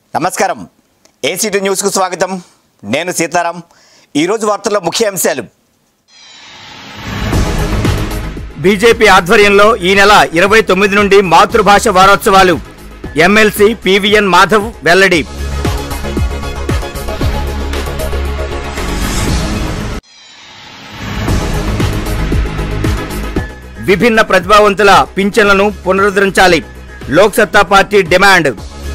నమస్కారం ఏసీటీ న్యూస్కు స్వాగతం నేను సీతారాం ఈరోజు వార్తల్లో ముఖ్య అంశాలు బీజేపీ ఆధ్వర్యంలో ఈ నెల ఇరవై తొమ్మిది నుండి మాతృభాష వారోత్సవాలు ఎమ్మెల్సీ పివిఎన్ మాధవ్ వెల్లడి విభిన్న ప్రతిభావంతుల పింఛన్లను పునరుద్ధరించాలి లోక్ సత్తా పార్టీ డిమాండ్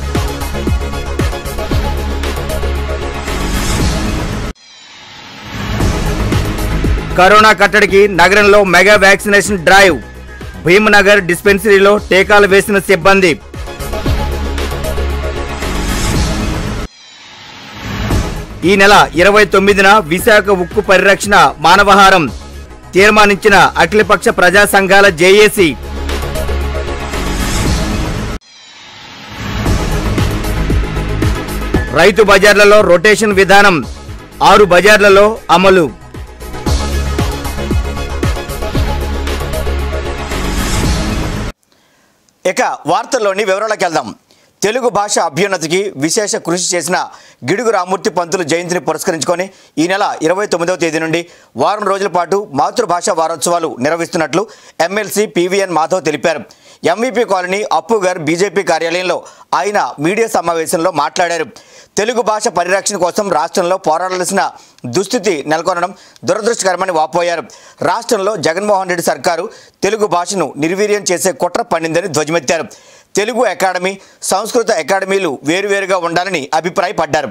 కరోనా కట్టడికి నగరంలో మెగా వ్యాక్సినేషన్ డ్రైవ్ భీమనగర్ డిస్పెన్సరీలో టీకాలు వేసిన సిబ్బంది ఈ నెల ఇరవై తొమ్మిదిన విశాఖ ఉక్కు పరిరక్షణ మానవహారం తీర్మానించిన అఖిలపక్ష ప్రజా సంఘాల జేఏసీ రైతు బజార్లలో రొటేషన్ విధానం ఆరు బజార్లలో అమలు ఇక వార్తల్లోని వివరాలకు వెళ్దాం తెలుగు భాష అభ్యున్నతికి విశేష కృషి చేసిన గిడుగు రామూర్తి పంతులు జయంతిని పురస్కరించుకొని ఈ నెల ఇరవై తొమ్మిదవ తేదీ నుండి వారం రోజుల పాటు మాతృభాష వారోత్సవాలు నిర్వహిస్తున్నట్లు ఎమ్మెల్సీ పివిఎన్ మాధవ్ తెలిపారు ఎంవీపీ కాలనీ అప్పుగర్ బీజేపీ కార్యాలయంలో ఆయన మీడియా సమావేశంలో మాట్లాడారు తెలుగు భాష పరిరక్షణ కోసం రాష్ట్రంలో పోరాడాల్సిన దుస్థితి నెలకొనడం దురదృష్టకరమని వాపోయారు రాష్ట్రంలో జగన్మోహన్ రెడ్డి సర్కారు తెలుగు భాషను నిర్వీర్యం చేసే కుట్ర పండిందని ధ్వజమెత్తారు తెలుగు అకాడమీ సంస్కృత అకాడమీలు వేరువేరుగా ఉండాలని అభిప్రాయపడ్డారు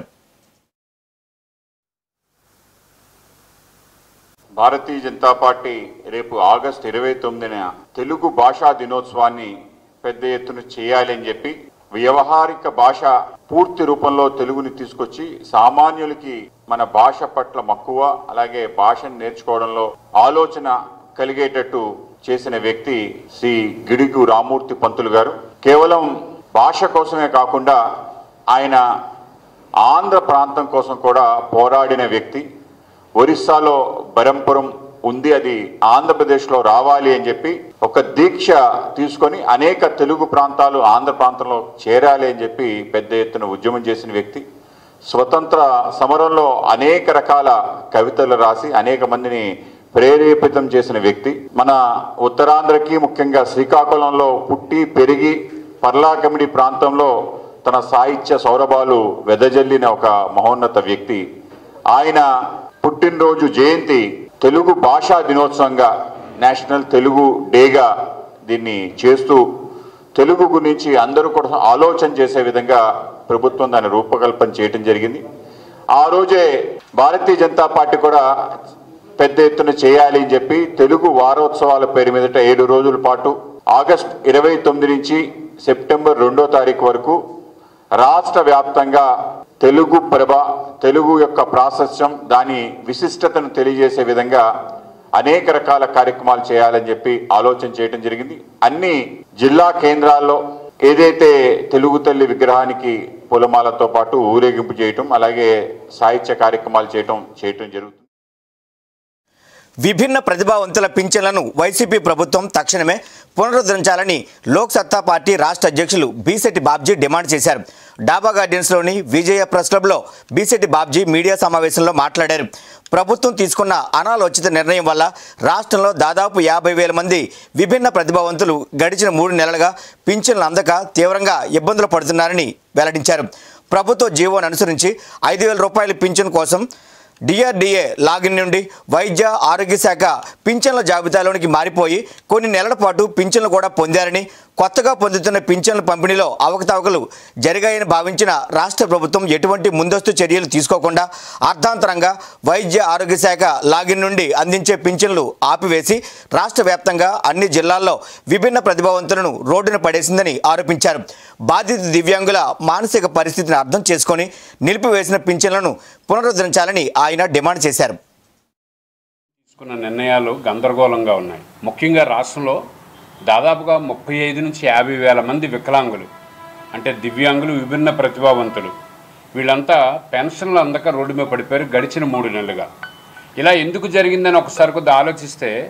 భారతీయ జనతా పార్టీ రేపు ఆగస్టు ఇరవై తొమ్మిదిన తెలుగు భాషా దినోత్సవాన్ని పెద్ద ఎత్తున చేయాలి అని చెప్పి వ్యవహారిక భాష పూర్తి రూపంలో తెలుగుని తీసుకొచ్చి సామాన్యులకి మన భాష పట్ల మక్కువ అలాగే భాషను నేర్చుకోవడంలో ఆలోచన కలిగేటట్టు చేసిన వ్యక్తి శ్రీ గిడుగు రామూర్తి పంతులు గారు కేవలం భాష కోసమే కాకుండా ఆయన ఆంధ్ర ప్రాంతం కోసం కూడా పోరాడిన వ్యక్తి ఒరిస్సాలో బరంపురం ఉంది అది ఆంధ్రప్రదేశ్లో రావాలి అని చెప్పి ఒక దీక్ష తీసుకొని అనేక తెలుగు ప్రాంతాలు ఆంధ్ర ప్రాంతంలో చేరాలి అని చెప్పి పెద్ద ఎత్తున ఉద్యమం చేసిన వ్యక్తి స్వతంత్ర సమరంలో అనేక రకాల కవితలు రాసి అనేక మందిని ప్రేరేపితం చేసిన వ్యక్తి మన ఉత్తరాంధ్రకి ముఖ్యంగా శ్రీకాకుళంలో పుట్టి పెరిగి పర్లాకమిడి ప్రాంతంలో తన సాహిత్య సౌరభాలు వెదజల్లిన ఒక మహోన్నత వ్యక్తి ఆయన పుట్టినరోజు జయంతి తెలుగు భాషా దినోత్సవంగా నేషనల్ తెలుగు డేగా దీన్ని చేస్తూ తెలుగు గురించి అందరూ కూడా ఆలోచన చేసే విధంగా ప్రభుత్వం దాని రూపకల్పన చేయటం జరిగింది ఆ రోజే భారతీయ జనతా పార్టీ కూడా పెద్ద ఎత్తున చేయాలి అని చెప్పి తెలుగు వారోత్సవాల పేరు మీదట ఏడు రోజుల పాటు ఆగస్ట్ ఇరవై తొమ్మిది నుంచి సెప్టెంబర్ రెండో తారీఖు వరకు రాష్ట్ర వ్యాప్తంగా తెలుగు ప్రభ తెలుగు యొక్క ప్రాశస్యం దాని విశిష్టతను తెలియజేసే విధంగా అనేక రకాల కార్యక్రమాలు చేయాలని చెప్పి ఆలోచన చేయడం జరిగింది అన్ని జిల్లా కేంద్రాల్లో ఏదైతే తెలుగు తల్లి విగ్రహానికి పూలమాలతో పాటు ఊరేగింపు చేయటం అలాగే సాహిత్య కార్యక్రమాలు చేయటం చేయటం జరుగుతుంది విభిన్న ప్రతిభావంతుల పింఛన్లను వైసీపీ ప్రభుత్వం తక్షణమే పునరుద్ధరించాలని లోక్ సత్తా పార్టీ రాష్ట్ర అధ్యక్షులు బీసెట్టి బాబ్జీ డిమాండ్ చేశారు డాబా గార్డెన్స్లోని విజయ ప్రెస్ క్లబ్లో బీసెట్టి బాబ్జీ మీడియా సమావేశంలో మాట్లాడారు ప్రభుత్వం తీసుకున్న అనాలోచిత నిర్ణయం వల్ల రాష్ట్రంలో దాదాపు యాభై వేల మంది విభిన్న ప్రతిభావంతులు గడిచిన మూడు నెలలుగా పింఛన్లు అందక తీవ్రంగా ఇబ్బందులు పడుతున్నారని వెల్లడించారు ప్రభుత్వ జీవోను అనుసరించి ఐదు వేల రూపాయల పింఛన్ కోసం డిఆర్డీఏ లాగిన్ నుండి వైద్య ఆరోగ్య శాఖ పింఛన్ల జాబితాలోనికి మారిపోయి కొన్ని నెలల పాటు పింఛన్లు కూడా పొందారని కొత్తగా పొందుతున్న పింఛన్ల పంపిణీలో అవకతవకలు జరిగాయని భావించిన రాష్ట్ర ప్రభుత్వం ఎటువంటి ముందస్తు చర్యలు తీసుకోకుండా అర్ధాంతరంగా వైద్య ఆరోగ్య శాఖ లాగిన్ నుండి అందించే పింఛన్లు ఆపివేసి రాష్ట్ర వ్యాప్తంగా అన్ని జిల్లాల్లో విభిన్న ప్రతిభావంతులను రోడ్డున పడేసిందని ఆరోపించారు బాధిత దివ్యాంగుల మానసిక పరిస్థితిని అర్థం చేసుకొని నిలిపివేసిన పింఛన్లను పునరుద్ధరించాలని ఆయన డిమాండ్ చేశారు తీసుకున్న నిర్ణయాలు గందరగోళంగా ఉన్నాయి ముఖ్యంగా రాష్ట్రంలో దాదాపుగా ముప్పై ఐదు నుంచి యాభై వేల మంది వికలాంగులు అంటే దివ్యాంగులు విభిన్న ప్రతిభావంతులు వీళ్ళంతా పెన్షన్లు అందక రోడ్డు మీద పడిపోయారు గడిచిన మూడు నెలలుగా ఇలా ఎందుకు జరిగిందని ఒకసారి కొద్దిగా ఆలోచిస్తే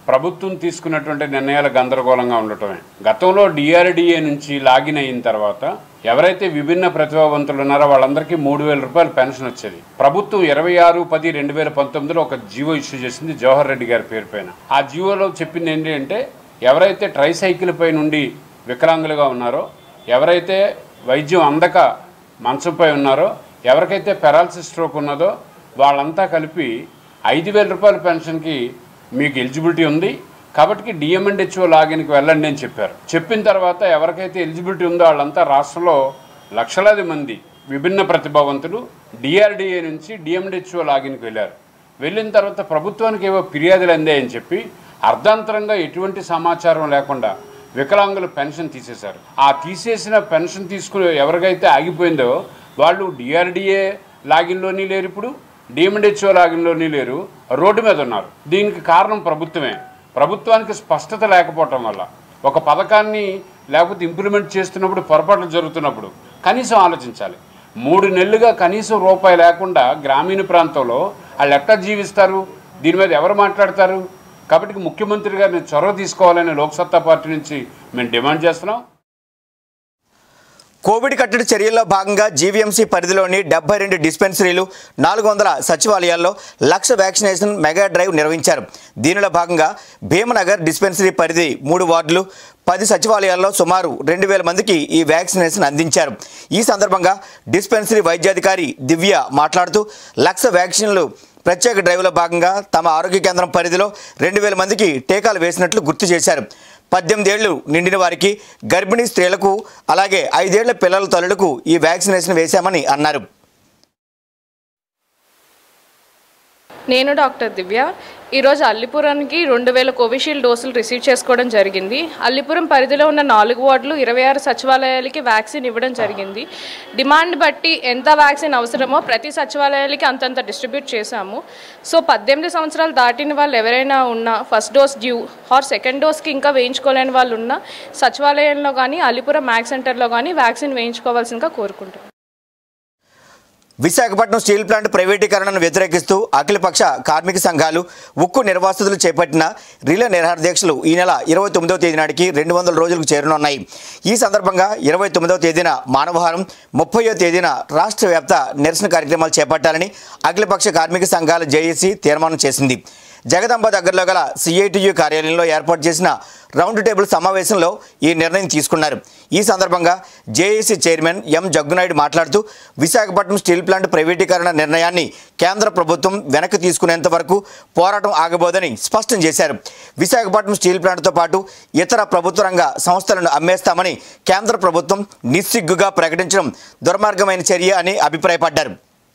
ప్రభుత్వం తీసుకున్నటువంటి నిర్ణయాలు గందరగోళంగా ఉండటమే గతంలో డిఆర్డిఏ నుంచి లాగిన్ అయిన తర్వాత ఎవరైతే విభిన్న ప్రతిభావంతులు ఉన్నారో వాళ్ళందరికీ మూడు వేల రూపాయల పెన్షన్ వచ్చేది ప్రభుత్వం ఇరవై ఆరు పది రెండు వేల పంతొమ్మిదిలో ఒక జీవో ఇష్యూ చేసింది జవహర్ రెడ్డి గారి పేరు పైన ఆ జీవోలో చెప్పింది ఏంటి అంటే ఎవరైతే ట్రైసైకిల్ పై నుండి వికలాంగులుగా ఉన్నారో ఎవరైతే వైద్యం అందక మంచంపై ఉన్నారో ఎవరికైతే పెరాలసిస్ స్ట్రోక్ ఉన్నదో వాళ్ళంతా కలిపి ఐదు వేల రూపాయల పెన్షన్కి మీకు ఎలిజిబిలిటీ ఉంది కాబట్టి డిఎంఎండ్హెచ్ఓ లాగిన్కి వెళ్ళండి అని చెప్పారు చెప్పిన తర్వాత ఎవరికైతే ఎలిజిబిలిటీ ఉందో వాళ్ళంతా రాష్ట్రంలో లక్షలాది మంది విభిన్న ప్రతిభావంతులు డిఆర్డిఏ నుంచి డిఎండ్హెచ్ఓ లాగిన్కి వెళ్ళారు వెళ్ళిన తర్వాత ప్రభుత్వానికి ఏవో ఫిర్యాదులు అందాయని చెప్పి అర్ధాంతరంగా ఎటువంటి సమాచారం లేకుండా వికలాంగుల పెన్షన్ తీసేశారు ఆ తీసేసిన పెన్షన్ తీసుకుని ఎవరికైతే ఆగిపోయిందో వాళ్ళు డిఆర్డిఏ లాగిన్లోని లేరు ఇప్పుడు డిఎండ్హెచ్ఓ లాగిన్లోని లేరు రోడ్డు మీద ఉన్నారు దీనికి కారణం ప్రభుత్వమే ప్రభుత్వానికి స్పష్టత లేకపోవటం వల్ల ఒక పథకాన్ని లేకపోతే ఇంప్లిమెంట్ చేస్తున్నప్పుడు పొరపాట్లు జరుగుతున్నప్పుడు కనీసం ఆలోచించాలి మూడు నెలలుగా కనీసం రూపాయి లేకుండా గ్రామీణ ప్రాంతంలో వాళ్ళు ఎట్లా జీవిస్తారు దీని మీద ఎవరు మాట్లాడతారు కాబట్టి ముఖ్యమంత్రి గారిని చొరవ తీసుకోవాలని లోక్సత్తా పార్టీ నుంచి మేము డిమాండ్ చేస్తున్నాం కోవిడ్ కట్టడి చర్యల్లో భాగంగా జీవీఎంసీ పరిధిలోని డెబ్బై రెండు డిస్పెన్సరీలు నాలుగు వందల సచివాలయాల్లో లక్ష వ్యాక్సినేషన్ మెగా డ్రైవ్ నిర్వహించారు దీనిలో భాగంగా భీమనగర్ డిస్పెన్సరీ పరిధి మూడు వార్డులు పది సచివాలయాల్లో సుమారు రెండు వేల మందికి ఈ వ్యాక్సినేషన్ అందించారు ఈ సందర్భంగా డిస్పెన్సరీ వైద్యాధికారి దివ్య మాట్లాడుతూ లక్ష వ్యాక్సిన్లు ప్రత్యేక డ్రైవ్లో భాగంగా తమ ఆరోగ్య కేంద్రం పరిధిలో రెండు వేల మందికి టీకాలు వేసినట్లు గుర్తు చేశారు పద్దెనిమిది ఏళ్లు నిండిన వారికి గర్భిణీ స్త్రీలకు అలాగే ఐదేళ్ల పిల్లల తల్లులకు ఈ వ్యాక్సినేషన్ వేశామని అన్నారు నేను డాక్టర్ దివ్య ఈరోజు అల్లిపురానికి రెండు వేల కోవిషీల్డ్ డోసులు రిసీవ్ చేసుకోవడం జరిగింది అల్లిపురం పరిధిలో ఉన్న నాలుగు వార్డులు ఇరవై ఆరు సచివాలయాలకి వ్యాక్సిన్ ఇవ్వడం జరిగింది డిమాండ్ బట్టి ఎంత వ్యాక్సిన్ అవసరమో ప్రతి సచివాలయాలకి అంతంత డిస్ట్రిబ్యూట్ చేశాము సో పద్దెనిమిది సంవత్సరాలు దాటిన వాళ్ళు ఎవరైనా ఉన్నా first dose due or second డోస్కి ఇంకా వేయించుకోలేని వాళ్ళు ఉన్నా సచివాలయంలో కానీ అల్లిపురం మ్యాక్ సెంటర్లో కానీ వ్యాక్సిన్ వేయించుకోవాల్సిందిగా కోరుకుంటున్నాను విశాఖపట్నం స్టీల్ ప్లాంట్ ప్రైవేటీకరణను వ్యతిరేకిస్తూ అఖిలపక్ష కార్మిక సంఘాలు ఉక్కు నిర్వాసితులు చేపట్టిన రిలే నిరాహార దీక్షలు ఈ నెల ఇరవై తొమ్మిదవ తేదీ నాటికి రెండు వందల రోజులకు చేరనున్నాయి ఈ సందర్భంగా ఇరవై తొమ్మిదవ తేదీన మానవహారం ముప్పయో తేదీన రాష్ట్ర వ్యాప్త నిరసన కార్యక్రమాలు చేపట్టాలని అఖిలపక్ష కార్మిక సంఘాల జేఏసీ తీర్మానం చేసింది జగదంబ దగ్గరలో గల సిఐటియు కార్యాలయంలో ఏర్పాటు చేసిన రౌండ్ టేబుల్ సమావేశంలో ఈ నిర్ణయం తీసుకున్నారు ఈ సందర్భంగా జేఏసీ చైర్మన్ ఎం జగ్గునాయుడు మాట్లాడుతూ విశాఖపట్నం స్టీల్ ప్లాంట్ ప్రైవేటీకరణ నిర్ణయాన్ని కేంద్ర ప్రభుత్వం వెనక్కి తీసుకునేంత వరకు పోరాటం ఆగబోదని స్పష్టం చేశారు విశాఖపట్నం స్టీల్ ప్లాంట్తో పాటు ఇతర ప్రభుత్వ రంగ సంస్థలను అమ్మేస్తామని కేంద్ర ప్రభుత్వం నిస్సిగ్గుగా ప్రకటించడం దుర్మార్గమైన చర్య అని అభిప్రాయపడ్డారు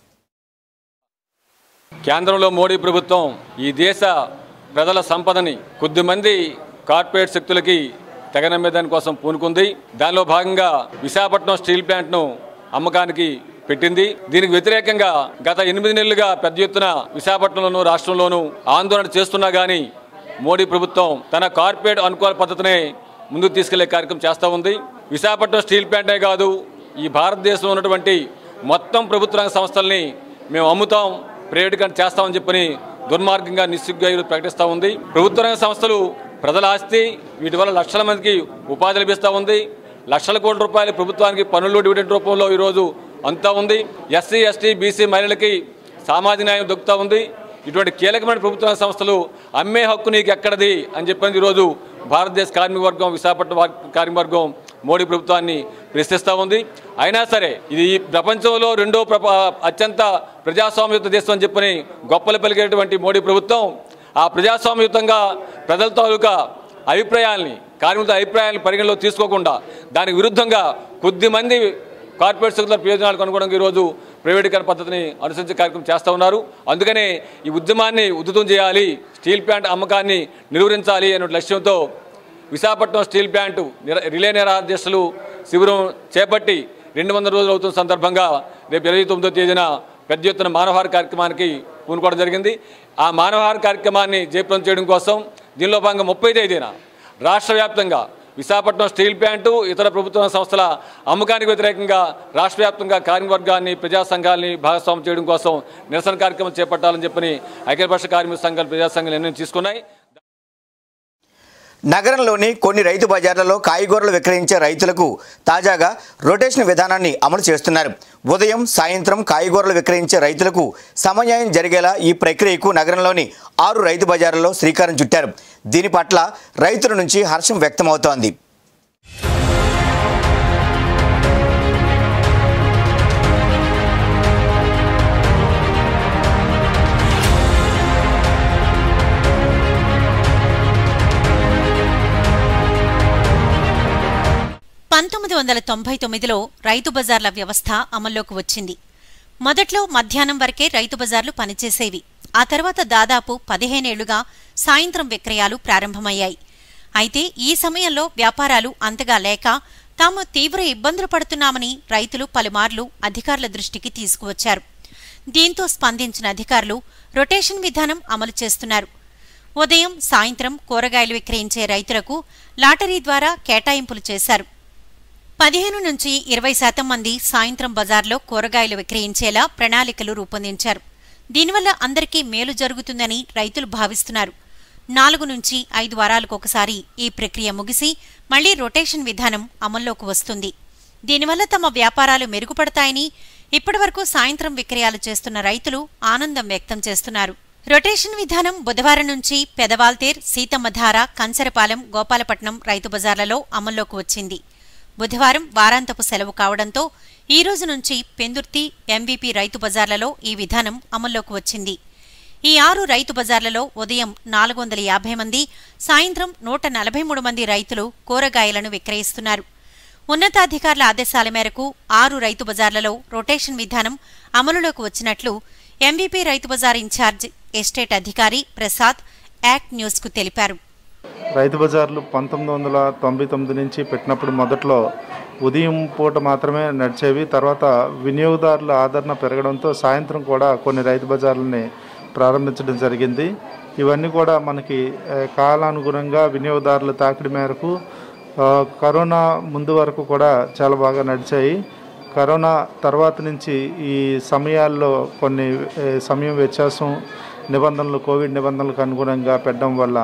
కేంద్రంలో మోడీ ప్రభుత్వం ఈ దేశ ప్రజల సంపదని కొద్దిమంది కార్పొరేట్ శక్తులకి తెగనమ్మేదాని కోసం పూనుకుంది దానిలో భాగంగా విశాఖపట్నం స్టీల్ ప్లాంట్ను అమ్మకానికి పెట్టింది దీనికి వ్యతిరేకంగా గత ఎనిమిది నెలలుగా పెద్ద ఎత్తున విశాఖపట్నంలోనూ రాష్ట్రంలోనూ ఆందోళన చేస్తున్నా కానీ మోడీ ప్రభుత్వం తన కార్పొరేట్ అనుకూల పద్ధతినే ముందుకు తీసుకెళ్లే కార్యక్రమం చేస్తూ ఉంది విశాఖపట్నం స్టీల్ ప్లాంటే కాదు ఈ భారతదేశంలో ఉన్నటువంటి మొత్తం ప్రభుత్వ రంగ సంస్థల్ని మేము అమ్ముతాం ప్రైవేటీకరణ చేస్తామని చెప్పని దుర్మార్గంగా నిస్సిగ్గా ఈరోజు ప్రకటిస్తూ ఉంది ప్రభుత్వ రంగ సంస్థలు ప్రజల ఆస్తి వీటి వల్ల లక్షల మందికి ఉపాధి లభిస్తూ ఉంది లక్షల కోట్ల రూపాయలు ప్రభుత్వానికి పన్నులు డివిడెంట్ రూపంలో ఈరోజు అంతా ఉంది ఎస్సీ ఎస్టీ బీసీ మహిళలకి సామాజిక న్యాయం దొక్కుతూ ఉంది ఇటువంటి కీలకమైన ప్రభుత్వ రంగ సంస్థలు అమ్మే హక్కు నీకు ఎక్కడది అని చెప్పని ఈరోజు భారతదేశ కార్మిక వర్గం విశాఖపట్నం వార్- కార్మిక వర్గం మోడీ ప్రభుత్వాన్ని ప్రశ్నిస్తూ ఉంది అయినా సరే ఇది ఈ ప్రపంచంలో రెండో ప్రప అత్యంత ప్రజాస్వామ్యయుత దేశం అని చెప్పని గొప్పలు పలికేటువంటి మోడీ ప్రభుత్వం ఆ ప్రజాస్వామ్యయుతంగా ప్రజల తాలూకా అభిప్రాయాల్ని కార్మికుల అభిప్రాయాలను పరిగణలో తీసుకోకుండా దానికి విరుద్ధంగా కొద్దిమంది కార్పొరేట్ శక్తుల ప్రయోజనాలకు అనుగుణంగా ఈరోజు ప్రైవేటీకరణ పద్ధతిని అనుసరించే కార్యక్రమం చేస్తూ ఉన్నారు అందుకనే ఈ ఉద్యమాన్ని ఉధృతం చేయాలి స్టీల్ ప్లాంట్ అమ్మకాన్ని నిలువరించాలి అనే లక్ష్యంతో విశాఖపట్నం స్టీల్ ప్లాంట్ నిర- రిలే నిరాధ్యక్షులు శిబిరం చేపట్టి రెండు వందల రోజులు అవుతున్న సందర్భంగా రేపు ఇరవై తొమ్మిదో తేదీన పెద్ద ఎత్తున మానవహార కార్యక్రమానికి పూనుకోవడం జరిగింది ఆ మానవహార కార్యక్రమాన్ని జయప్రదం చేయడం కోసం దీనిలో భాగంగా ముప్పై తేదీన రాష్ట్ర వ్యాప్తంగా విశాఖపట్నం స్టీల్ ప్లాంటు ఇతర ప్రభుత్వ సంస్థల అమ్మకానికి వ్యతిరేకంగా రాష్ట్ర వ్యాప్తంగా కార్మిక వర్గాన్ని ప్రజా సంఘాలని భాగస్వామ్యం చేయడం కోసం నిరసన కార్యక్రమం చేపట్టాలని చెప్పని అఖిలపక్ష కార్మిక సంఘాలు ప్రజా సంఘాలు నిర్ణయం తీసుకున్నాయి నగరంలోని కొన్ని రైతు బజార్లలో కాయగూరలు విక్రయించే రైతులకు తాజాగా రొటేషన్ విధానాన్ని అమలు చేస్తున్నారు ఉదయం సాయంత్రం కాయగూరలు విక్రయించే రైతులకు సమన్యాయం జరిగేలా ఈ ప్రక్రియకు నగరంలోని ఆరు రైతు బజార్లలో శ్రీకారం చుట్టారు దీని పట్ల రైతుల నుంచి హర్షం వ్యక్తమవుతోంది పంతొమ్మిది వందల తొంభై తొమ్మిదిలో రైతు బజార్ల వ్యవస్థ అమల్లోకి వచ్చింది మొదట్లో మధ్యాహ్నం వరకే రైతు బజార్లు పనిచేసేవి ఆ తర్వాత దాదాపు పదిహేనేళ్లుగా సాయంత్రం విక్రయాలు ప్రారంభమయ్యాయి అయితే ఈ సమయంలో వ్యాపారాలు అంతగా లేక తాము తీవ్ర ఇబ్బందులు పడుతున్నామని రైతులు పలుమార్లు అధికారుల దృష్టికి తీసుకువచ్చారు దీంతో స్పందించిన అధికారులు రొటేషన్ విధానం అమలు చేస్తున్నారు ఉదయం సాయంత్రం కూరగాయలు విక్రయించే రైతులకు లాటరీ ద్వారా కేటాయింపులు చేశారు పదిహేను నుంచి ఇరవై శాతం మంది సాయంత్రం బజార్లో కూరగాయలు విక్రయించేలా ప్రణాళికలు రూపొందించారు దీనివల్ల అందరికీ మేలు జరుగుతుందని రైతులు భావిస్తున్నారు నాలుగు నుంచి ఐదు వారాలకు ఒకసారి ఈ ప్రక్రియ ముగిసి మళ్లీ రొటేషన్ విధానం అమల్లోకి వస్తుంది దీనివల్ల తమ వ్యాపారాలు మెరుగుపడతాయని ఇప్పటివరకు సాయంత్రం విక్రయాలు చేస్తున్న రైతులు ఆనందం వ్యక్తం చేస్తున్నారు రొటేషన్ విధానం బుధవారం నుంచి పెదవాల్తేర్ సీతమ్మధార కంచరపాలెం గోపాలపట్నం రైతు బజార్లలో అమల్లోకి వచ్చింది బుధవారం వారాంతపు సెలవు కావడంతో ఈ రోజు నుంచి పెందుర్తి ఎంవీపీ రైతు బజార్లలో ఈ విధానం అమల్లోకి వచ్చింది ఈ ఆరు రైతు బజార్లలో ఉదయం నాలుగు వందల యాభై మంది సాయంత్రం నూట నలభై మూడు మంది రైతులు కూరగాయలను విక్రయిస్తున్నారు ఉన్నతాధికారుల ఆదేశాల మేరకు ఆరు రైతు బజార్లలో రొటేషన్ విధానం అమలులోకి వచ్చినట్లు ఎంవీపీ రైతు బజార్ ఇన్ఛార్జ్ ఎస్టేట్ అధికారి ప్రసాద్ యాక్ట్ న్యూస్కు తెలిపారు రైతు బజార్లు పంతొమ్మిది వందల తొంభై తొమ్మిది నుంచి పెట్టినప్పుడు మొదట్లో ఉదయం పూట మాత్రమే నడిచేవి తర్వాత వినియోగదారుల ఆదరణ పెరగడంతో సాయంత్రం కూడా కొన్ని రైతు బజార్లని ప్రారంభించడం జరిగింది ఇవన్నీ కూడా మనకి ఆ, కాలానుగుణంగా వినియోగదారుల తాకిడి మేరకు ఆ, కరోనా ముందు వరకు కూడా చాలా బాగా నడిచాయి కరోనా తర్వాత నుంచి ఈ సమయాల్లో కొన్ని ఏ, సమయం వ్యత్యాసం నిబంధనలు కోవిడ్ నిబంధనలకు అనుగుణంగా పెట్టడం వల్ల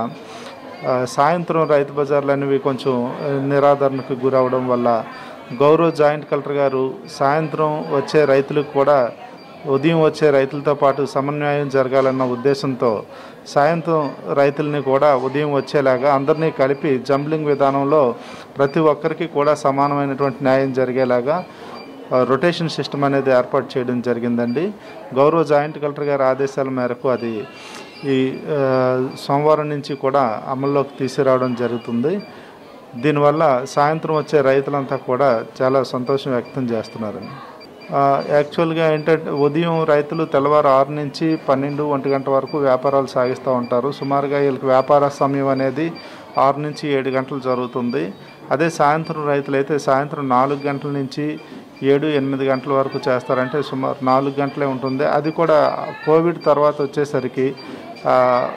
ఆ, సాయంత్రం రైతు బజార్లు అనేవి కొంచెం ఆ, నిరాదరణకు గురవడం వల్ల గౌరవ్ జాయింట్ కలెక్టర్ గారు సాయంత్రం వచ్చే రైతులకు కూడా ఉదయం వచ్చే రైతులతో పాటు సమన్వయం జరగాలన్న ఉద్దేశంతో సాయంత్రం రైతుల్ని కూడా ఉదయం వచ్చేలాగా అందరినీ కలిపి జంబ్లింగ్ విధానంలో ప్రతి ఒక్కరికి కూడా సమానమైనటువంటి న్యాయం జరిగేలాగా ఆ, రొటేషన్ సిస్టమ్ అనేది ఏర్పాటు చేయడం జరిగిందండి గౌరవ జాయింట్ కలెక్టర్ గారి ఆదేశాల మేరకు అది ఈ ఆ, సోమవారం నుంచి కూడా అమల్లోకి తీసుకురావడం జరుగుతుంది దీనివల్ల సాయంత్రం వచ్చే రైతులంతా కూడా చాలా సంతోషం వ్యక్తం చేస్తున్నారండి ఆ, యాక్చువల్గా ఏంటంటే ఉదయం రైతులు తెల్లవారు ఆరు నుంచి పన్నెండు ఒంటి గంట వరకు వ్యాపారాలు సాగిస్తూ ఉంటారు సుమారుగా వీళ్ళకి వ్యాపార సమయం అనేది ఆరు నుంచి ఏడు గంటలు జరుగుతుంది అదే సాయంత్రం రైతులైతే సాయంత్రం నాలుగు గంటల నుంచి ఏడు ఎనిమిది గంటల వరకు చేస్తారంటే సుమారు నాలుగు గంటలే ఉంటుంది అది కూడా కోవిడ్ తర్వాత వచ్చేసరికి ఆ,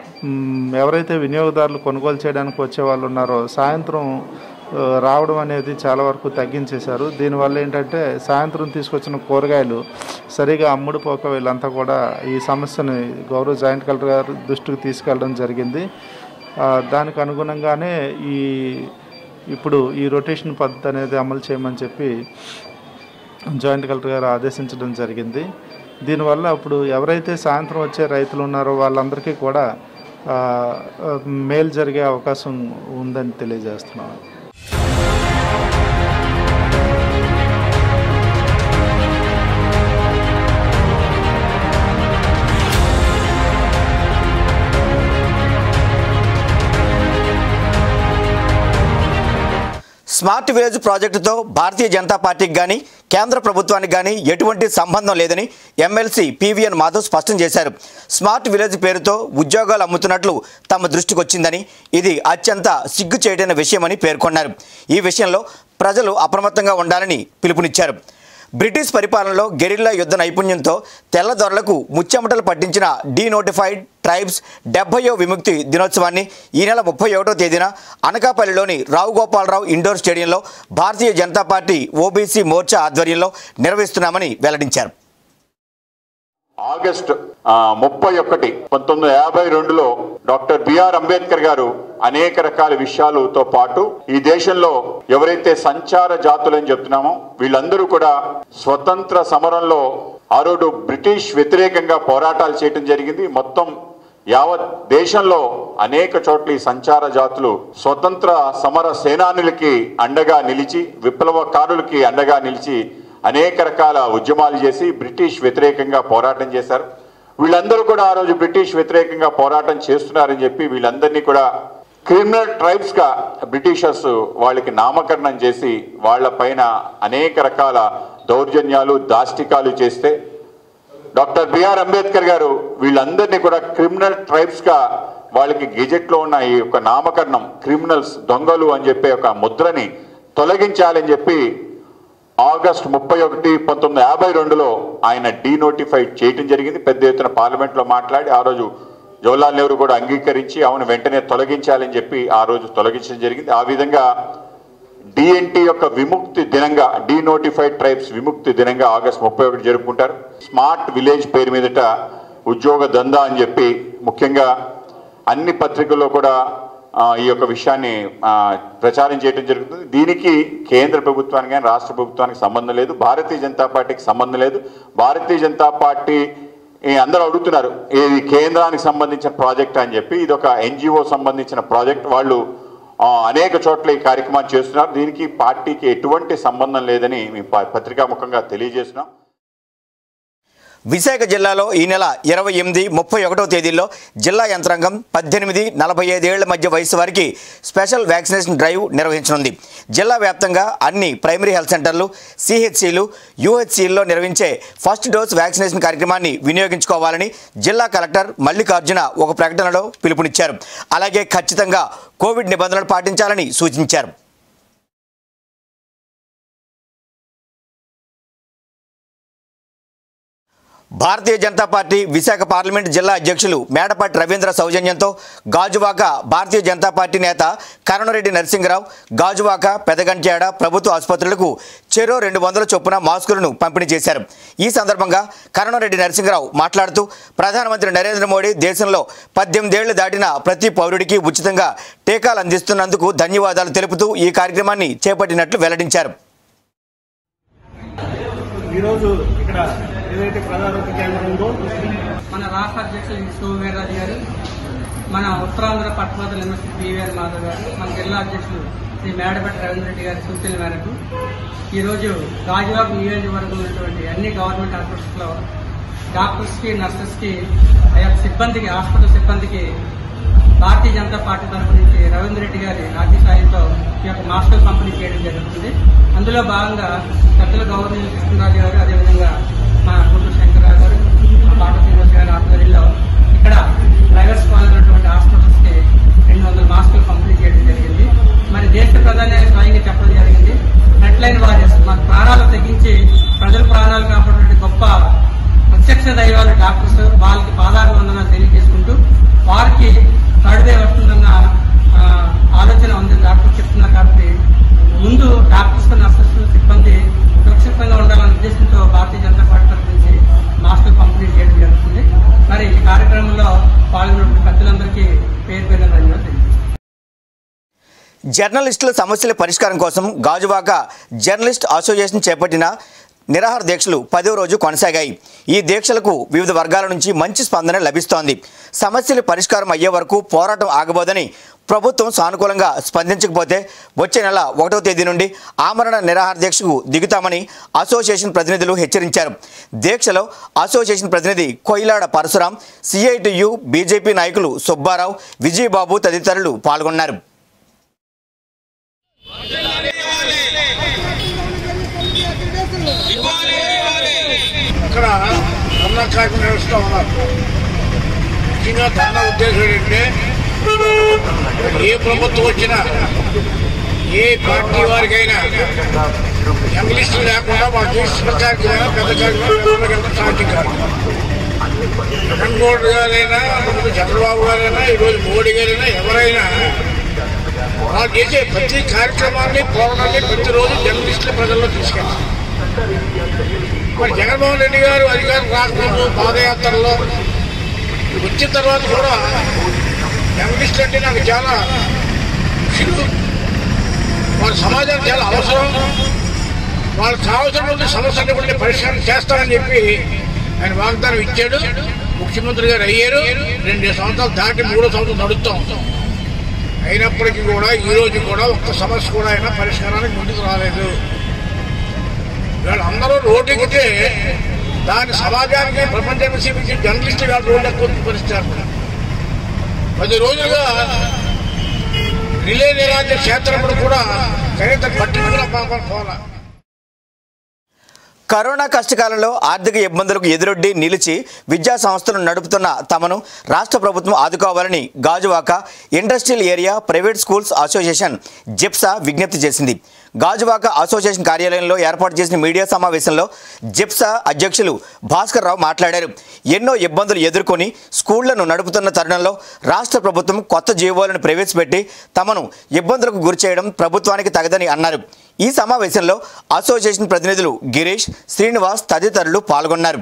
మ్, ఎవరైతే వినియోగదారులు కొనుగోలు చేయడానికి వచ్చే వాళ్ళు ఉన్నారో సాయంత్రం ఆ, రావడం అనేది చాలా వరకు తగ్గించేశారు దీనివల్ల ఏంటంటే సాయంత్రం తీసుకొచ్చిన కూరగాయలు సరిగా అమ్ముడుపోక వీళ్ళంతా కూడా ఈ సమస్యని గౌరవ జాయింట్ కలెక్టర్ గారు దృష్టికి తీసుకెళ్ళడం జరిగింది ఆ, దానికి అనుగుణంగానే ఈ ఇప్పుడు ఈ రొటేషన్ పద్ధతి అనేది అమలు చేయమని చెప్పి జాయింట్ కలెక్టర్ గారు ఆదేశించడం జరిగింది దీనివల్ల ఇప్పుడు ఎవరైతే సాయంత్రం వచ్చే రైతులు ఉన్నారో వాళ్ళందరికీ కూడా ఆ, ఆ, మేలు జరిగే అవకాశం ఉందని తెలియజేస్తున్నాను స్మార్ట్ విలేజ్ ప్రాజెక్టుతో భారతీయ జనతా పార్టీకి కానీ కేంద్ర ప్రభుత్వానికి కానీ ఎటువంటి సంబంధం లేదని ఎమ్మెల్సీ పివిఎన్ మాధవ్ స్పష్టం చేశారు స్మార్ట్ విలేజ్ పేరుతో ఉద్యోగాలు అమ్ముతున్నట్లు తమ దృష్టికి వచ్చిందని ఇది అత్యంత సిగ్గు చేయటైన విషయమని పేర్కొన్నారు ఈ విషయంలో ప్రజలు అప్రమత్తంగా ఉండాలని పిలుపునిచ్చారు బ్రిటిష్ పరిపాలనలో గెరిల్లా యుద్ధ నైపుణ్యంతో తెల్లదొరలకు ముచ్చెమటలు పట్టించిన డీనోటిఫైడ్ ట్రైబ్స్ డెబ్బయో విముక్తి దినోత్సవాన్ని ఈ నెల ముప్పై ఒకటో తేదీన అనకాపల్లిలోని రావు గోపాలరావు ఇండోర్ స్టేడియంలో భారతీయ జనతా పార్టీ ఓబీసీ మోర్చా ఆధ్వర్యంలో నిర్వహిస్తున్నామని వెల్లడించారు ఆగస్టు ముప్పై ఒకటి పంతొమ్మిది వందల యాభై రెండులో డాక్టర్ బిఆర్ అంబేద్కర్ గారు అనేక రకాల విషయాలతో పాటు ఈ దేశంలో ఎవరైతే సంచార జాతులని చెప్తున్నామో వీళ్ళందరూ కూడా స్వతంత్ర సమరంలో ఆ రోజు బ్రిటిష్ వ్యతిరేకంగా పోరాటాలు చేయడం జరిగింది మొత్తం యావత్ దేశంలో అనేక చోట్ల ఈ సంచార జాతులు స్వతంత్ర సమర సేనానులకి అండగా నిలిచి విప్లవకారులకి అండగా నిలిచి అనేక రకాల ఉద్యమాలు చేసి బ్రిటిష్ వ్యతిరేకంగా పోరాటం చేశారు వీళ్ళందరూ కూడా ఆ రోజు బ్రిటిష్ వ్యతిరేకంగా పోరాటం చేస్తున్నారని చెప్పి వీళ్ళందరినీ కూడా క్రిమినల్ ట్రైబ్స్ గా బ్రిటిషర్స్ వాళ్ళకి నామకరణం చేసి వాళ్ళ పైన అనేక రకాల దౌర్జన్యాలు దాష్టికాలు చేస్తే డాక్టర్ బిఆర్ అంబేద్కర్ గారు వీళ్ళందరినీ కూడా క్రిమినల్ ట్రైబ్స్ గా వాళ్ళకి గెజెట్ లో ఉన్న ఈ యొక్క నామకరణం క్రిమినల్స్ దొంగలు అని చెప్పే ఒక ముద్రని తొలగించాలని చెప్పి ఆగస్ట్ ముప్పై ఒకటి పంతొమ్మిది వందల యాభై రెండులో ఆయన డీనోటిఫైడ్ చేయటం జరిగింది పెద్ద ఎత్తున పార్లమెంట్ లో మాట్లాడి ఆ రోజు జవహర్లాల్ నెహ్రూ కూడా అంగీకరించి అవును వెంటనే తొలగించాలని చెప్పి ఆ రోజు తొలగించడం జరిగింది ఆ విధంగా డిఎన్టీ యొక్క విముక్తి దినంగా డీనోటిఫైడ్ ట్రైబ్స్ విముక్తి దినంగా ఆగస్ట్ ముప్పై ఒకటి జరుపుకుంటారు స్మార్ట్ విలేజ్ పేరు మీదట ఉద్యోగ దందా అని చెప్పి ముఖ్యంగా అన్ని పత్రికల్లో కూడా ఆ, ఈ యొక్క విషయాన్ని ఆ, ప్రచారం చేయడం జరుగుతుంది దీనికి కేంద్ర ప్రభుత్వానికి కానీ రాష్ట్ర ప్రభుత్వానికి సంబంధం లేదు భారతీయ జనతా పార్టీకి సంబంధం లేదు భారతీయ జనతా పార్టీ ఈ అందరూ అడుగుతున్నారు ఇది కేంద్రానికి సంబంధించిన ప్రాజెక్ట్ అని చెప్పి ఇది ఒక ఎన్జిఓ సంబంధించిన ప్రాజెక్ట్ వాళ్ళు ఆ, అనేక చోట్ల ఈ కార్యక్రమాన్ని చేస్తున్నారు దీనికి పార్టీకి ఎటువంటి సంబంధం లేదని మేము ప- పత్రికాముఖంగా తెలియజేస్తున్నాం విశాఖ జిల్లాలో ఈ నెల ఇరవై ఎనిమిది ముప్పై ఒకటో తేదీల్లో జిల్లా యంత్రాంగం పద్దెనిమిది నలభై ఐదేళ్ల మధ్య వయసు వారికి స్పెషల్ వ్యాక్సినేషన్ డ్రైవ్ నిర్వహించనుంది జిల్లా వ్యాప్తంగా అన్ని ప్రైమరీ హెల్త్ సెంటర్లు సిహెచ్సిలు యూహెచ్సిల్లో నిర్వహించే ఫస్ట్ డోస్ వ్యాక్సినేషన్ కార్యక్రమాన్ని వినియోగించుకోవాలని జిల్లా కలెక్టర్ మల్లికార్జున ఒక ప్రకటనలో పిలుపునిచ్చారు అలాగే ఖచ్చితంగా కోవిడ్ నిబంధనలు పాటించాలని సూచించారు భారతీయ జనతా పార్టీ విశాఖ పార్లమెంట్ జిల్లా అధ్యక్షులు మేడపాటి రవీంద్ర సౌజన్యంతో గాజువాక భారతీయ జనతా పార్టీ నేత కరుణరెడ్డి నరసింహరావు గాజువాక పెదగంట్యాడ ప్రభుత్వ ఆసుపత్రులకు చెరో రెండు వందల చొప్పున మాస్కులను పంపిణీ చేశారు ఈ సందర్భంగా కరుణరెడ్డి నరసింహరావు మాట్లాడుతూ ప్రధానమంత్రి నరేంద్ర మోడీ దేశంలో పద్దెనిమిదేళ్లు దాటిన ప్రతి పౌరుడికి ఉచితంగా టీకాలు అందిస్తున్నందుకు ధన్యవాదాలు తెలుపుతూ ఈ కార్యక్రమాన్ని చేపట్టినట్లు వెల్లడించారు ఈరోజు ఇక్కడ ఏదైతే ప్రధానమంత్రి కేంద్రం ఉందో మన రాష్ట్ర అధ్యక్షులు శివవీర్రాజు గారు మన ఉత్తరాంధ్ర పట్టభద్రుల ఎమ్మెల్సీ పివిఆర్ మాధవ్ గారు మన జిల్లా అధ్యక్షులు శ్రీ మేడపట్టి రవీంద్ర రెడ్డి గారి సూచనల మేరకు ఈరోజు గాజువాక నియోజకవర్గంలో ఉన్నటువంటి అన్ని గవర్నమెంట్ హాస్పిటల్స్లో డాక్టర్స్కి నర్సెస్కి ఆ యొక్క సిబ్బందికి హాస్పిటల్ సిబ్బందికి భారతీయ జనతా పార్టీ తరఫు నుంచి రవీంద్ర రెడ్డి గారి ఆర్థిక సాయంతో ఈ యొక్క మాస్కులు పంపిణీ చేయడం జరుగుతుంది అందులో భాగంగా పెద్దల గవర్నర్ కృష్ణరాజు గారు అదేవిధంగా మా గుంటూరు శంకరరావు గారు మా పాట శ్రీనివాస్ గారి ఆధ్వర్యంలో ఇక్కడ ప్రైవేట్ పాల్గొన్నటువంటి హాస్పిటల్స్ కి రెండు వందల మాస్కులు పంపిణీ చేయడం జరిగింది మరి దేశ ప్రధాని స్వయంగా చెప్పడం జరిగింది ఫ్రంట్ లైన్ వారియర్స్ మన ప్రాణాలు తగ్గించి ప్రజల ప్రాణాలు కాపాడే గొప్ప ప్రత్యక్ష దైవాలు డాక్టర్స్ వాళ్ళకి పాదాభివందనాలు తెలియజేసుకుంటూ వారికి థర్డ్ డే వస్తుందన్న ఆ, ఆలోచన ఉంది డాక్టర్స్ చెప్తున్నారు కాబట్టి ముందు డాక్టర్స్ నర్సెస్ సిబ్బంది సురక్షితంగా ఉండాలనే ఉద్దేశంతో భారతీయ జనతా పార్టీ తరఫు నుంచి మాస్కులు పంపిణీ చేయడం జరుగుతుంది మరి ఈ కార్యక్రమంలో పాల్గొన్న పెద్దలందరికీ పేరు పేరు ధన్యవాదాలు తెలియజేస్తున్నాను. జర్నలిస్టుల సమస్యల పరిష్కారం కోసం గాజువాక జర్నలిస్ట్ అసోసియేషన్ చేపట్టిన నిరాహార దీక్షలు పదో రోజు కొనసాగాయి ఈ దీక్షలకు వివిధ వర్గాల నుంచి మంచి స్పందన లభిస్తోంది సమస్యలు పరిష్కారం అయ్యే వరకు పోరాటం ఆగబోదని ప్రభుత్వం సానుకూలంగా స్పందించకపోతే వచ్చే నెల ఒకటో తేదీ నుండి ఆమరణ నిరాహార దీక్షకు దిగుతామని అసోసియేషన్ ప్రతినిధులు హెచ్చరించారు దీక్షలో అసోసియేషన్ ప్రతినిధి కొయిలాడ పరశురాం సిఐటియు బీజేపీ నాయకులు సుబ్బారావు విజయబాబు తదితరులు పాల్గొన్నారు ఇక్కడ ధర్నా కార్యక్రమం నిర్వహిస్తూ ఉన్నారు ముఖ్యంగా ధర్నా ఉద్దేశం ఏంటంటే ఏ ప్రభుత్వం వచ్చినా ఏ పార్టీ వారికైనా జర్నలిస్టు లేకుండా మాకు చిన్న కార్యక్రమం పెద్ద కార్యక్రమం సాధ్యం కాదు జగన్మోహన్ గారైనా ముందు చంద్రబాబు గారైనా ఈరోజు మోడీ గారైనా ఎవరైనా వాళ్ళు చేసే ప్రతి కార్యక్రమాన్ని పోరాటాన్ని ప్రతిరోజు జర్నలిస్టుల ప్రజల్లో తీసుకెళ్తారు మరి జగన్మోహన్ రెడ్డి గారు అధికారం రాకముందు పాదయాత్రలో వచ్చిన తర్వాత కూడా యంగిస్ట్ అంటే నాకు చాలా ముఖ్యులు వాళ్ళ సమాజానికి చాలా అవసరం వాళ్ళకి కావాల్సినటువంటి సమస్యలు కూడా నేను పరిష్కారం చేస్తానని చెప్పి ఆయన వాగ్దానం ఇచ్చాడు ముఖ్యమంత్రి గారు అయ్యారు రెండు సంవత్సరాలు దాటి మూడో సంవత్సరం నడుస్తాం అయినప్పటికీ కూడా ఈ రోజు కూడా ఒక్క సమస్య కూడా అయినా పరిష్కారానికి ముందుకు రాలేదు వీళ్ళందరూ రోడ్డెక్కితే దాని సమాజానికి ప్రపంచానికి చూపించి జర్నలిస్ట్ గారు రోడ్డు ఎక్కువ పరిస్థితి పది రోజులుగా రిలే నిరాజ్య క్షేత్రంలో కూడా కనీసం పట్టించుకున్న పాపం పోలా కరోనా కష్టకాలంలో ఆర్థిక ఇబ్బందులకు ఎదురొడ్డి నిలిచి విద్యా సంస్థలను నడుపుతున్న తమను రాష్ట్ర ప్రభుత్వం ఆదుకోవాలని Gajuwaka industrial area private schools association జిప్సా విజ్ఞప్తి చేసింది గాజువాక అసోసియేషన్ కార్యాలయంలో ఏర్పాటు చేసిన మీడియా సమావేశంలో జిప్సా అధ్యక్షులు భాస్కర్ రావు మాట్లాడారు ఎన్నో ఇబ్బందులు ఎదుర్కొని స్కూళ్లను నడుపుతున్న తరుణంలో రాష్ట్ర ప్రభుత్వం కొత్త జీవోలను ప్రవేశపెట్టి తమను ఇబ్బందులకు గురిచేయడం ప్రభుత్వానికి తగదని అన్నారు ఈ సమావేశంలో అసోసియేషన్ ప్రతినిధులు గిరీష్ శ్రీనివాస్ తదితరులు పాల్గొన్నారు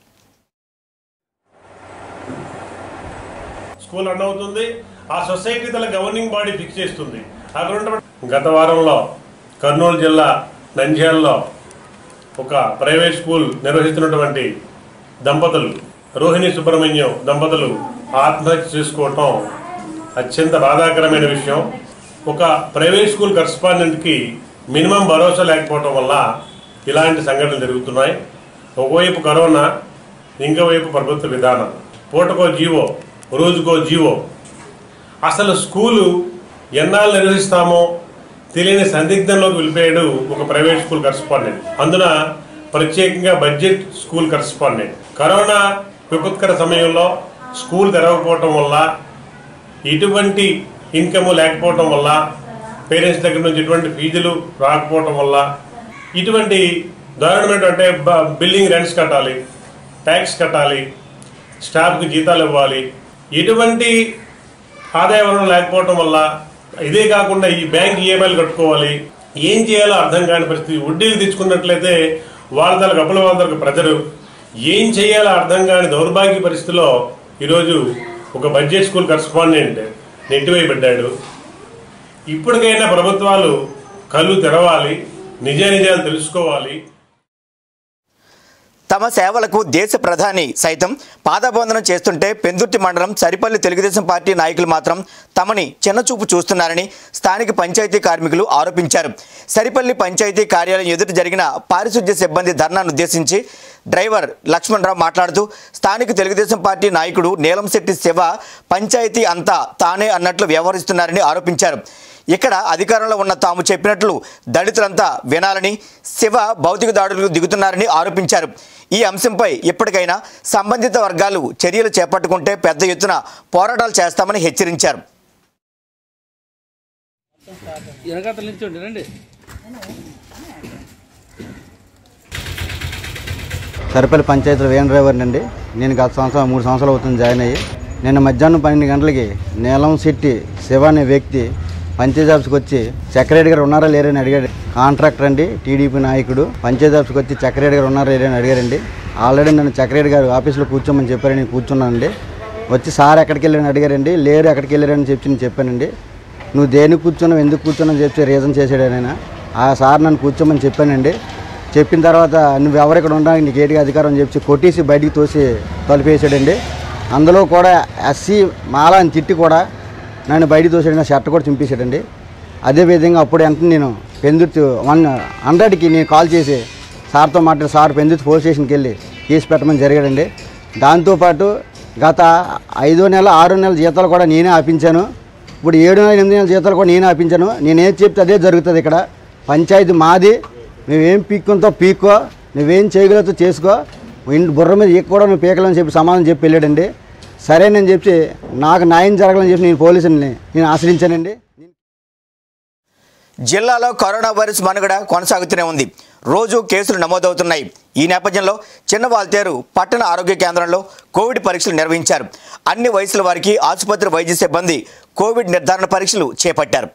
స్కూల్ రన్ అవుతుంది ఆ సొసైటీ తల గవర్నింగ్ బాడీ ఫిక్స్ చేస్తుంది అక్కడ ఉన్నటువంటి గత వారంలో కర్నూలు జిల్లా నంద్యాలలో ఒక ప్రైవేట్ స్కూల్ నిర్వహిస్తున్నటువంటి దంపతులు రోహిణి సుబ్రహ్మణ్యం దంపతులు ఆత్మహత్య చేసుకోవటం అత్యంత బాధాకరమైన విషయం ఒక ప్రైవేట్ స్కూల్ కరస్పాండెంట్కి మినిమం భరోసా లేకపోవటం వల్ల ఇలాంటి సంఘటనలు జరుగుతున్నాయి ఒకవైపు కరోనా ఇంకోవైపు ప్రభుత్వ విధానం పూటకో జీవో రోజుకో జీవో అసలు స్కూలు ఎన్నాళ్ళు నిర్వహిస్తామో తెలియని సందిగ్ధంలోకి వెళ్ళిపోయాడు ఒక ప్రైవేట్ స్కూల్ కరస్పాండెంట్ అందున ప్రత్యేకంగా బడ్జెట్ స్కూల్ కరస్పాండెంట్ కరోనా విపత్కర సమయంలో స్కూల్ తెరవకపోవటం వల్ల ఎటువంటి ఇన్కమ్ లేకపోవటం వల్ల పేరెంట్స్ దగ్గర నుంచి ఎటువంటి ఫీజులు రాకపోవటం వల్ల ఇటువంటి దారుణమైన అంటే బ- బిల్డింగ్ రెంట్స్ కట్టాలి ట్యాక్స్ కట్టాలి స్టాఫ్కి జీతాలు ఇవ్వాలి ఎటువంటి ఆదాయ వనరులు లేకపోవటం వల్ల ఇదే కాకుండా ఈ బ్యాంక్ ఈఎంఐలు కట్టుకోవాలి ఏం చేయాలో అర్థం కాని పరిస్థితి వడ్డీలు తెచ్చుకున్నట్లయితే వాళ్ళ తలకు అప్పుల వాళ్ళ తలకు ప్రజలు ఏం చేయాలో అర్థం కాని దౌర్భాగ్య పరిస్థితిలో ఈరోజు ఒక బడ్జెట్ స్కూల్ కరస్పాండెంట్ నెట్టివేయబడ్డాడు ఇప్పటికైనా ప్రభుత్వాలు కళ్ళు తెరవాలి నిజ నిజాలు తెలుసుకోవాలి తమ సేవలకు దేశ ప్రధాని సైతం పాదబోధనం చేస్తుంటే పెందుర్తి మండలం సరిపల్లి తెలుగుదేశం పార్టీ నాయకులు మాత్రం తమని చిన్నచూపు చూస్తున్నారని స్థానిక పంచాయతీ కార్మికులు ఆరోపించారు సరిపల్లి పంచాయతీ కార్యాలయం ఎదుట జరిగిన పారిశుద్ధ్య సిబ్బంది ధర్నాను ఉద్దేశించి డ్రైవర్ లక్ష్మణరావు మాట్లాడుతూ స్థానిక తెలుగుదేశం పార్టీ నాయకుడు నీలంశెట్టి శివ పంచాయతీ అంతా తానే అన్నట్లు వ్యవహరిస్తున్నారని ఆరోపించారు ఇక్కడ అధికారంలో ఉన్న తాము చెప్పినట్లు దళితులంతా వినాలని శివ భౌతిక దాడులకు దిగుతున్నారని ఆరోపించారు ఈ అంశంపై ఇప్పటికైనా సంబంధిత వర్గాలు చర్యలు చేపట్టుకుంటే పెద్ద ఎత్తున పోరాటాలు చేస్తామని హెచ్చరించారు వెనకాతల నుంచి రండి సరిపల్లి పంచాయతీలో వేన్ డ్రైవర్ అండి నేను గత సంవత్సరం మూడు సంవత్సరాలు అవుతుంది జాయిన్ అయ్యి నిన్న మధ్యాహ్నం పన్నెండు గంటలకి నీలం సిట్టి శివ అనే వ్యక్తి పంచాయతీ ఆఫీస్కి వచ్చి సెక్రటరీ గారు ఉన్నారా లేరని అడిగాడు కాంట్రాక్టర్ అండి టీడీపీ నాయకుడు పంచాయతీ ఆఫీస్కి వచ్చి సెక్రటరీ గారు ఉన్నారా లేరని అడిగారండి ఆల్రెడీ నన్ను సెక్రటరీ గారు ఆఫీస్లో కూర్చోమని చెప్పారు నేను కూర్చున్నానండి వచ్చి సార్ ఎక్కడికి వెళ్ళారని అడిగారండి లేరు ఎక్కడికి వెళ్ళారని చెప్పి నేను చెప్పానండి నువ్వు దేనికి కూర్చున్నావు ఎందుకు కూర్చున్నావు చెప్పి రీజన్ చేశాడు ఆయన ఆ సార్ నన్ను కూర్చోమని చెప్పానండి చెప్పిన తర్వాత నువ్వు ఎవరు ఇక్కడ ఉండడానికి నీకు ఏటికి అధికారం అని చెప్పి కొట్టేసి బయటికి తోసి తలుపేసాడండి అందులో కూడా ఎస్సీ మాల అని తిట్టి కూడా నన్ను బయటికి తోసాడు నా షర్ట్ కూడా చింపేశాడండి అదేవిధంగా అప్పుడు వెంటనే నేను పెందుర్తి వన్ హండ్రెడ్కి నేను కాల్ చేసి సార్తో మాట్లాడి సార్ పెందుర్తి పోలీస్ స్టేషన్కి వెళ్ళి కేసు పెట్టమని జరిగాడండి దాంతోపాటు గత ఐదో నెల ఆరో నెలల జీతాలు కూడా నేనే ఆపించాను ఇప్పుడు ఏడు నెలల ఎనిమిది నెలల జీతాలు కూడా నేనే ఆపించాను నేనేం చెప్తే అదే జరుగుతుంది ఇక్కడ పంచాయతీ మాది నువ్వేం పీక్కుంతో పీక్కో నువ్వేం చేయగలతో చేసుకో ఇంటి బుర్ర మీద ఈక కూడా నువ్వు పీకలని చెప్పి సమాధానం చెప్పి వెళ్ళాడండి సరేనని చెప్పి నాకు న్యాయం జరగాలని చెప్పి నేను పోలీసుని నేను ఆశ్రయించానండి జిల్లాలో కరోనా వైరస్ మనుగడ కొనసాగుతూనే ఉంది రోజు కేసులు నమోదవుతున్నాయి ఈ నేపథ్యంలో చిన్నవాల్తేరు పట్టణ ఆరోగ్య కేంద్రంలో కోవిడ్ పరీక్షలు నిర్వహించారు అన్ని వయసుల వారికి ఆసుపత్రి వైద్య సిబ్బంది కోవిడ్ నిర్ధారణ పరీక్షలు చేపట్టారు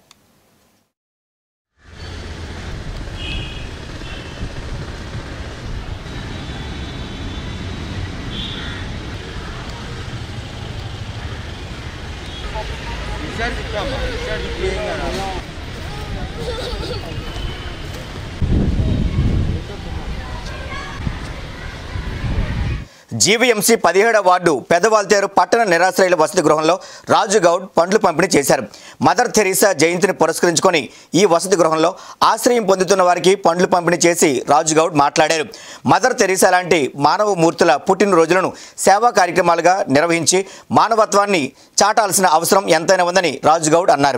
జీవీఎంసీ పదిహేడవ వార్డు పెదవాల్తేరు పట్టణ నిరాశ్రయుల వసతి గృహంలో రాజు గౌడ్ పండ్లు పంపిణీ చేశారు మదర్ థెరీసా జయంతిని పురస్కరించుకొని ఈ వసతి గృహంలో ఆశ్రయం పొందుతున్న వారికి పండ్లు పంపిణీ చేసి రాజు గౌడ్ మాట్లాడారు మదర్ థెరీసా లాంటి మానవ మూర్తుల పుట్టినరోజులను సేవా కార్యక్రమాలుగా నిర్వహించి మానవత్వాన్ని చాటాల్సిన అవసరం ఎంతైనా ఉందని రాజు గౌడ్ అన్నారు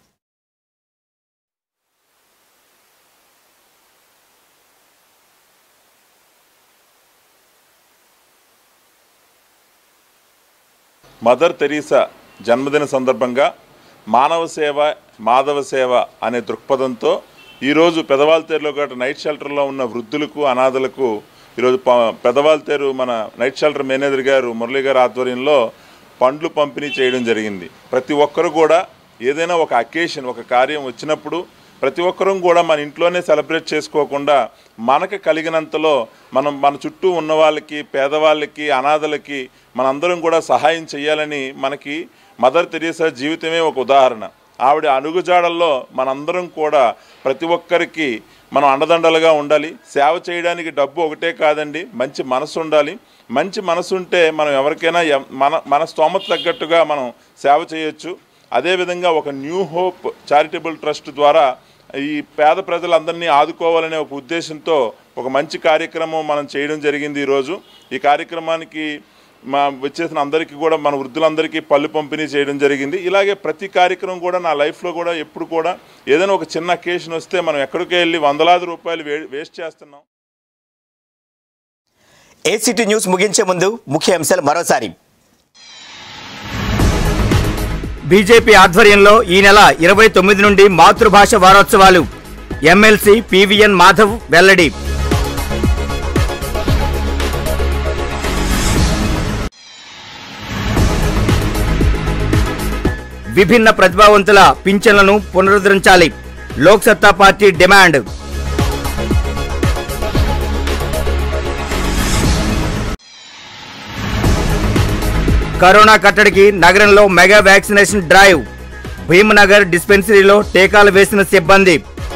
మదర్ తెరీసా జన్మదిన సందర్భంగా మానవ సేవ మాధవ సేవ అనే దృక్పథంతో ఈరోజు పెదవాల్తేరులో గట నైట్ షెల్టర్లో ఉన్న వృద్ధులకు అనాథలకు ఈరోజు ప- పెదవాల్తేరు మన నైట్ షెల్టర్ మేనేజర్ గారు మురళీ గారి ఆధ్వర్యంలో పండ్లు పంపిణీ చేయడం జరిగింది ప్రతి ఒక్కరు కూడా ఏదైనా ఒక అకేషన్ ఒక కార్యం వచ్చినప్పుడు ప్రతి ఒక్కరూ కూడా మన ఇంట్లోనే సెలబ్రేట్ చేసుకోకుండా మనకు కలిగినంతలో మనం మన చుట్టూ ఉన్న వాళ్ళకి పేదవాళ్ళకి అనాథలకి మనందరం కూడా సహాయం చేయాలని మనకి మదర్ తెరీసా జీవితమే ఒక ఉదాహరణ ఆవిడ అడుగుజాడల్లో మనందరం కూడా ప్రతి ఒక్కరికి మనం అండదండలుగా ఉండాలి సేవ చేయడానికి డబ్బు ఒకటే కాదండి మంచి మనసు ఉండాలి మంచి మనసు ఉంటే మనం ఎవరికైనా ఎం- మన మన స్తోమత తగ్గట్టుగా మనం సేవ చేయొచ్చు అదేవిధంగా ఒక న్యూ హోప్ చారిటబుల్ ట్రస్ట్ ద్వారా ఈ పేద ప్రజలందరినీ ఆదుకోవాలనే ఒక ఉద్దేశంతో ఒక మంచి కార్యక్రమం మనం చేయడం జరిగింది ఈరోజు ఈ కార్యక్రమానికి మా వచ్చేసిన అందరికీ కూడా మన వృద్ధులందరికీ పళ్ళు పంపిణీ చేయడం జరిగింది ఇలాగే ప్రతి కార్యక్రమం కూడా నా లైఫ్లో కూడా ఎప్పుడు కూడా ఏదైనా ఒక చిన్న అకేషన్ వస్తే మనం ఎక్కడికి వెళ్ళి వందలాది రూపాయలు వే- వేస్ట్ చేస్తున్నాం ఏసీటీ న్యూస్ ముగించే ముందు ముఖ్య అంశాలు మరోసారి బీజేపీ ఆధ్వర్యంలో ఈ నెల ఇరవై తొమ్మిది నుండి మాతృభాష వారోత్సవాలు ఎమ్మెల్సీ పివిఎన్ మాధవ్ వెల్లడి విభిన్న ప్రతిభావంతుల పింఛన్లను పునరుద్ధరించాలి లోక్సత్తా పార్టీ డిమాండ్ కరోనా కట్టడికి నగరంలో మెగా వ్యాక్సినేషన్ డ్రైవ్ భీమనగర్ డిస్పెన్సరీలో టీకాలు వేసిన సిబ్బంది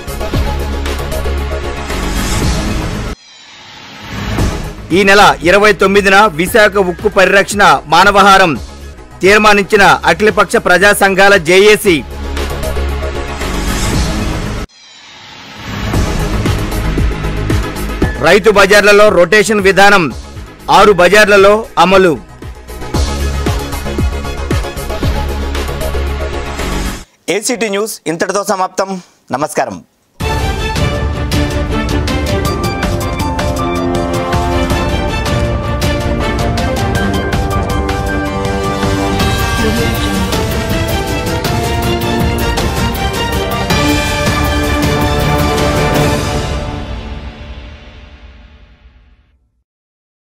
ఈ నెల ఇరవై తొమ్మిదిన విశాఖ ఉక్కు పరిరక్షణ మానవహారం తీర్మానించిన అఖిలపక్ష ప్రజా సంఘాల జేఏసీ రైతు బజార్లలో రొటేషన్ విధానం ఆరు బజార్లలో అమలు ఏసీటీ న్యూస్ ఇంతటితో సమాప్తం నమస్కారం